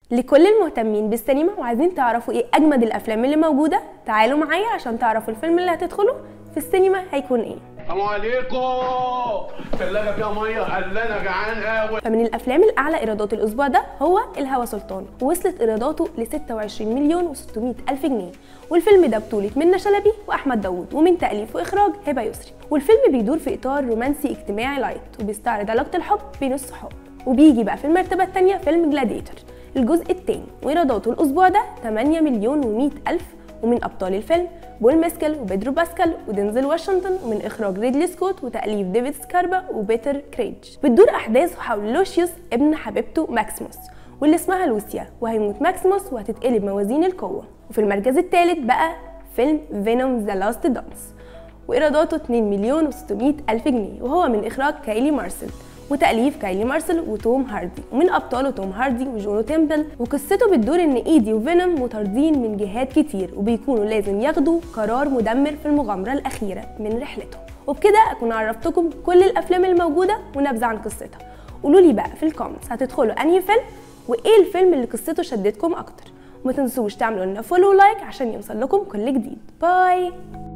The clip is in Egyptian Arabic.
لكل المهتمين بالسينما وعايزين تعرفوا ايه اجمد الافلام اللي موجوده تعالوا معايا عشان تعرفوا الفيلم اللي هتدخله في السينما هيكون ايه السلام عليكم ثلاجه فيها ميه قال انا جعان قوي فمن الافلام الاعلى ايرادات الاسبوع ده هو الهوى سلطان ووصلت ايراداته ل 26 مليون و600 الف جنيه والفيلم ده بطولة منة شلبي واحمد داوود ومن تاليف واخراج هبه يسري والفيلم بيدور في اطار رومانسي اجتماعي لايت وبيستعرض علاقه الحب بين الصحاب وبيجي بقى في المرتبه الثانيه فيلم جلاديتور الجزء الثاني وايراداته الاسبوع ده 8 مليون و100 الف ومن ابطال الفيلم بول ميسكل وبيدرو باسكال ودينزل واشنطن ومن اخراج ريدلي سكوت وتاليف ديفيد سكاربا وبيتر كريج بتدور احداث حول لوشيوس ابن حبيبته ماكسيموس واللي اسمها لوسيا وهيموت ماكسيموس وهتتقلب موازين القوه وفي المركز الثالث بقى فيلم فينوم ذا لاست دانس وايراداته 2 مليون و600 الف جنيه وهو من اخراج كايلي مارسل وتأليف كايلي مارسل وتوم هاردي ومن أبطاله توم هاردي وجونو تيمبل وقصته بتدور إن إيدي وفينوم مطاردين من جهات كتير وبيكونوا لازم ياخدوا قرار مدمر في المغامرة الأخيرة من رحلتهم وبكده أكون عرفتكم كل الأفلام الموجودة ونبذة عن قصتها قولوا لي بقى في الكومنتس هتدخلوا أنهي فيلم وإيه الفيلم اللي قصته شدتكم أكتر وما تنسوش تعملوا لنا فولو ولايك عشان يوصل لكم كل جديد باي